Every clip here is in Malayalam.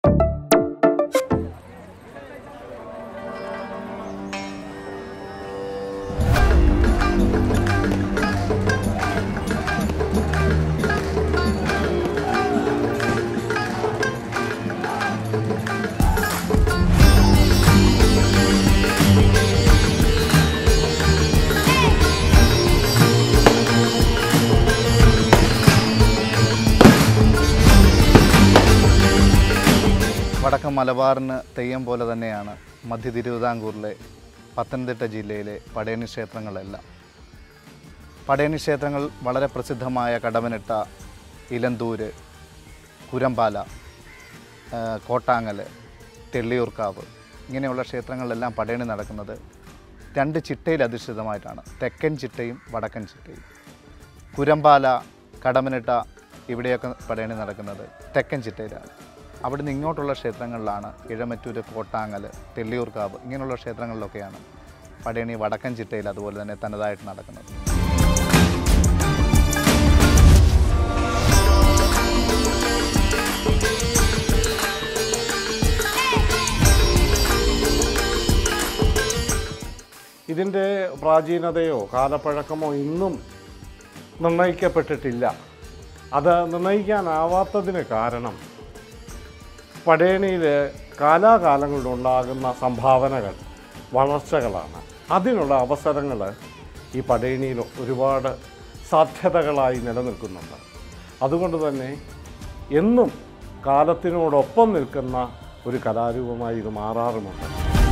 വടക്കൻ മലബാറിന് തെയ്യം പോലെ തന്നെയാണ് മധ്യ തിരുവിതാംകൂറിലെ പത്തനംതിട്ട ജില്ലയിലെ പടയണി ക്ഷേത്രങ്ങളെല്ലാം പടയണി ക്ഷേത്രങ്ങൾ വളരെ പ്രസിദ്ധമായ കടവനിട്ട ഇലന്തൂര് കുരമ്പാല ആ, കോട്ടാങ്ങൽ തെള്ളിയൂർക്കാവ് ഇങ്ങനെയുള്ള ക്ഷേത്രങ്ങളിലെല്ലാം പടയണി നടക്കുന്നത് രണ്ട് ചിട്ടയിൽ അധിഷ്ഠിതമായിട്ടാണ് തെക്കൻ ചിട്ടയും വടക്കൻ ചിട്ടയും കുരമ്പാല കടമനിട്ട ഇവിടെയൊക്കെ പടയണി നടക്കുന്നത് തെക്കൻ ചിട്ടയിലാണ് അവിടുന്ന് ഇങ്ങോട്ടുള്ള ക്ഷേത്രങ്ങളിലാണ് ഇഴമറ്റൂര് കോട്ടാങ്ങൽ തെള്ളിയൂർക്കാവ് ഇങ്ങനെയുള്ള ക്ഷേത്രങ്ങളിലൊക്കെയാണ് പടയണി വടക്കൻ ചിട്ടയിൽ അതുപോലെ തന്നെ തനതായിട്ട് നടക്കുന്നത് ഇതിൻ്റെ പ്രാചീനതയോ കാലപ്പഴക്കമോ ഇന്നും നിർണയിക്കപ്പെട്ടിട്ടില്ല അത് നിർണയിക്കാനാവാത്തതിന് കാരണം പടയണിയിൽ കാലാകാലങ്ങളിലുണ്ടാകുന്ന സംഭാവനകൾ വളർച്ചകളാണ് അതിനുള്ള അവസരങ്ങൾ ഈ പടയണിയിൽ ഒരുപാട് സാധ്യതകളായി നിലനിൽക്കുന്നുണ്ട് അതുകൊണ്ട് തന്നെ എന്നും കാലത്തിനോടൊപ്പം നിൽക്കുന്ന ഒരു കലാരൂപമായി ഇത് മാറാറുമുണ്ട്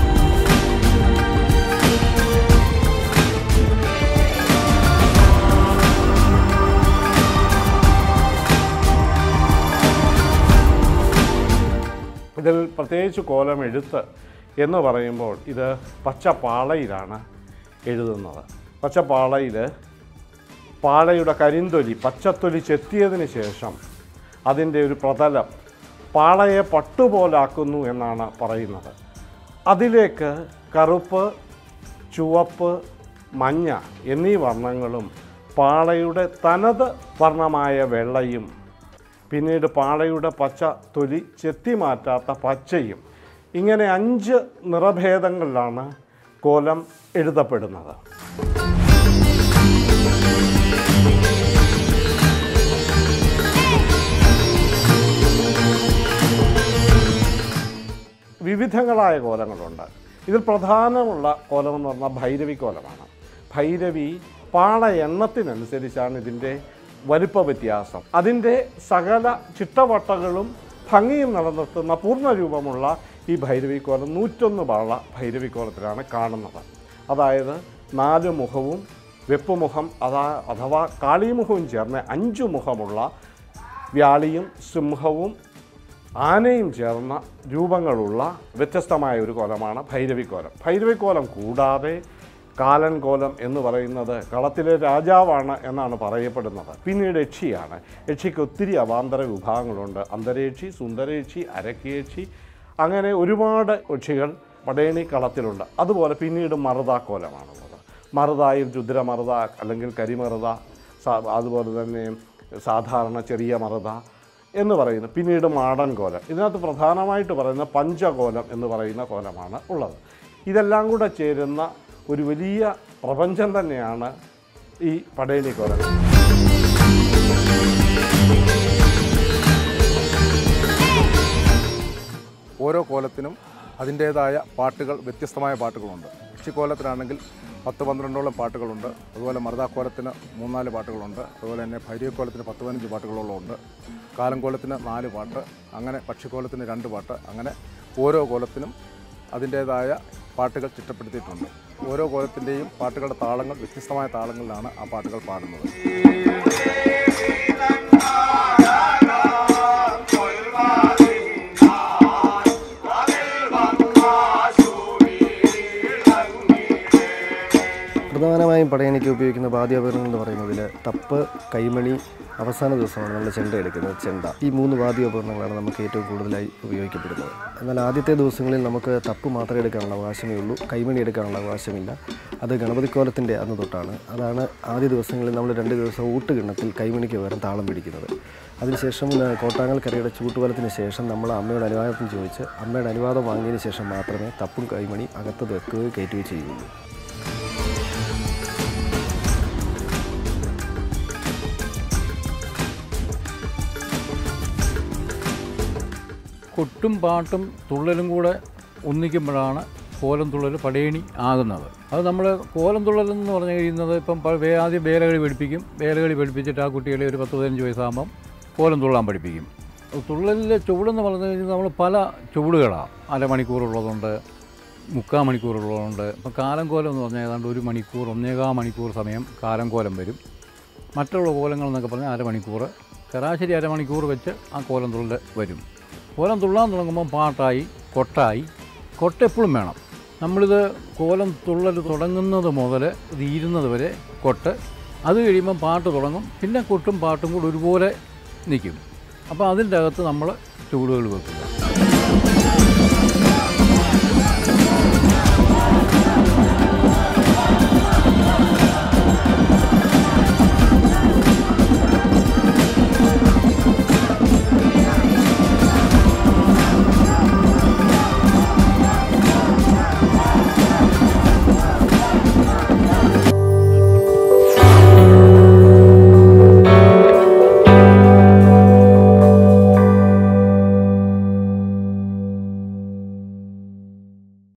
ഇതിൽ പ്രത്യേകിച്ച് കോലം എഴുത്ത് എന്ന് പറയുമ്പോൾ ഇത് പച്ചപ്പാളയിലാണ് എഴുതുന്നത് പച്ചപ്പാളയിൽ പാളയുടെ കരിന്തൊലി പച്ചത്തൊലി ചെത്തിയതിന് ശേഷം അതിൻ്റെ ഒരു പ്രതലം പാളയെ പട്ടുപോലാക്കുന്നു എന്നാണ് പറയുന്നത് അതിലേക്ക് കറുപ്പ് ചുവപ്പ് മഞ്ഞ എന്നീ വർണ്ണങ്ങളും പാളയുടെ തനത് വർണ്ണമായ വെള്ളയും പിന്നീട് പാളയുടെ പച്ച തൊലി ചെത്തി മാറ്റാത്ത പച്ചയും ഇങ്ങനെ അഞ്ച് നിറഭേദങ്ങളിലാണ് കോലം എഴുതപ്പെടുന്നത് വിവിധങ്ങളായ കോലങ്ങളുണ്ട് ഇതിൽ പ്രധാനമുള്ള കോലം എന്ന് പറഞ്ഞാൽ ഭൈരവി കോലമാണ് ഭൈരവി പാള എണ്ണത്തിനനുസരിച്ചാണ് ഇതിൻ്റെ വലിപ്പ വ്യത്യാസം അതിൻ്റെ സകല ചിട്ടവട്ടകളും ഭംഗിയും നിലനിർത്തുന്ന പൂർണ്ണരൂപമുള്ള ഈ ഭൈരവിക്കോലം നൂറ്റൊന്ന് പാള ഭൈരവിക്കോലത്തിലാണ് കാണുന്നത് അതായത് നാല് മുഖവും വെപ്പുമുഖം അതാ അഥവാ കാളിമുഖവും ചേർന്ന് അഞ്ചു മുഖമുള്ള വ്യാളിയും സിംഹവും ആനയും ചേർന്ന രൂപങ്ങളുള്ള വ്യത്യസ്തമായ ഒരു കോലമാണ് ഭൈരവിക്കോലം ഭൈരവിക്കോലം കൂടാതെ കാലൻ കോലം എന്ന് പറയുന്നത് കളത്തിലെ രാജാവാണ് എന്നാണ് പറയപ്പെടുന്നത് പിന്നീട് യക്ഷിയാണ് യക്ഷിക്ക് ഒത്തിരി അവാന്തര വിഭാഗങ്ങളുണ്ട് അന്തരേക്ഷി സുന്ദരേക്ഷി അരക്കിയക്ഷി അങ്ങനെ ഒരുപാട് യക്ഷികൾ പടയണി കളത്തിലുണ്ട് അതുപോലെ പിന്നീട് മറുതാക്കോലമാണുള്ളത് മറുതായിൽ രുദ്രമറുത അല്ലെങ്കിൽ കരിമറുത സാ- അതുപോലെ തന്നെ സാധാരണ ചെറിയ മറുത എന്ന് പറയുന്നു പിന്നീട് മാടൻ കോലം ഇതിനകത്ത് പ്രധാനമായിട്ട് പറയുന്ന പഞ്ചകോലം എന്ന് പറയുന്ന കോലമാണ് ഉള്ളത് ഇതെല്ലാം കൂടെ ചേരുന്ന ഒരു വലിയ പ്രപഞ്ചം തന്നെയാണ് ഈ പടയണി കോലം ഓരോ കോലത്തിനും അതിൻ്റേതായ പാട്ടുകൾ വ്യത്യസ്തമായ പാട്ടുകളുണ്ട് യക്ഷിക്കോലത്തിനാണെങ്കിൽ പത്ത് പന്ത്രണ്ടോളം പാട്ടുകളുണ്ട് അതുപോലെ മറുതാക്കോലത്തിന് മൂന്നാല് പാട്ടുകളുണ്ട് അതുപോലെ തന്നെ ഭൈരവക്കോലത്തിന് പത്ത് പതിനഞ്ച് പാട്ടുകളോളം ഉണ്ട് കാലംകോലത്തിന് നാല് പാട്ട് അങ്ങനെ പക്ഷിക്കോലത്തിന് രണ്ട് പാട്ട് അങ്ങനെ ഓരോ കോലത്തിനും അതിൻ്റേതായ പാട്ടുകൾ ചിട്ടപ്പെടുത്തിയിട്ടുണ്ട് ഓരോ കോലത്തിൻ്റെയും പാട്ടുകളുടെ താളങ്ങൾ വ്യത്യസ്തമായ താളങ്ങളിലാണ് ആ പാട്ടുകൾ പാടുന്നത് പ്രധാനമായും പ്രധാനമായും പടയണിക്ക് ഉപയോഗിക്കുന്ന വാദ്യോപകരണം എന്ന് പറയുന്നതിൽ തപ്പ് കൈമണി അവസാന ദിവസമാണ് നമ്മൾ ചെണ്ട എടുക്കുന്നത് ചെണ്ട ഈ മൂന്ന് വാദ്യോപകരണങ്ങളാണ് നമുക്ക് ഏറ്റവും കൂടുതലായി ഉപയോഗിക്കപ്പെടുന്നത് എന്നാൽ ആദ്യത്തെ ദിവസങ്ങളിൽ നമുക്ക് തപ്പ് മാത്രമേ എടുക്കാനുള്ള അവകാശമേ ഉള്ളൂ കൈമണി എടുക്കാനുള്ള അവകാശമില്ല അത് ഗണപതിക്കോലത്തിൻ്റെ അന്ന് തൊട്ടാണ് അതാണ് ആദ്യ ദിവസങ്ങളിൽ നമ്മൾ രണ്ട് ദിവസം ഊട്ടുകിണ്ണത്തിൽ കൈമണിക്ക് പകരം താളം പിടിക്കുന്നത് അതിനുശേഷം ആ, കോട്ടാങ്ങൽ കരയുടെ ചൂട്ടുകലത്തിന് ശേഷം നമ്മൾ അമ്മയുടെ അനുവാദം ചോദിച്ച് അമ്മയുടെ അനുവാദം വാങ്ങിയതിന് ശേഷം മാത്രമേ തപ്പും കൈമണി അകത്ത് വെക്കുകയോ കയറ്റുകയോ ചെയ്യുള്ളൂ കൊട്ടും പാട്ടും തുള്ളലും കൂടെ ഒന്നിക്കുമ്പോഴാണ് കോലം തുള്ളൽ പടയണി ആകുന്നത് അത് നമ്മൾ കോലം തുള്ളൽ എന്ന് പറഞ്ഞു കഴിയുന്നത് ഇപ്പം പ- വേ- ആദ്യം വേലകളി പഠിപ്പിക്കും വേലകളി പഠിപ്പിച്ചിട്ട് ആ കുട്ടികളെ ഒരു പത്ത് പതിനഞ്ച് വയസ്സാകുമ്പം കോലം തുള്ളാൻ പഠിപ്പിക്കും തുള്ളലിലെ ചുവടെന്ന് പറഞ്ഞു കഴിഞ്ഞാൽ നമ്മൾ പല ചുവടുകളാണ് അരമണിക്കൂറുള്ളതുണ്ട് മുക്കാൽ മണിക്കൂറുള്ളതുണ്ട് ഇപ്പം കാലം കോലം എന്ന് പറഞ്ഞാൽ ഏതാണ്ട് ഒരു മണിക്കൂർ ഒന്നേകാൽ മണിക്കൂർ സമയം കാലം കോലം വരും മറ്റുള്ള കോലങ്ങൾ എന്നൊക്കെ പറഞ്ഞാൽ അരമണിക്കൂർ ശരാശരി അരമണിക്കൂർ വെച്ച് ആ കോലം തുള്ളൽ വരും കോലം തുള്ളാൻ തുടങ്ങുമ്പോൾ പാട്ടായി കൊട്ടായി കൊട്ട എപ്പോഴും വേണം നമ്മളിത് കോലം തുള്ളൽ തുടങ്ങുന്നത് മുതൽ ഇത് ഇരുന്നത് വരെ കൊട്ട് അത് കഴിയുമ്പം പാട്ട് തുടങ്ങും പിന്നെ കൊട്ടും പാട്ടും കൂടെ ഒരുപോലെ നിൽക്കും അപ്പോൾ അതിൻ്റെ അകത്ത് നമ്മൾ ചൂടുകൾ വെക്കുക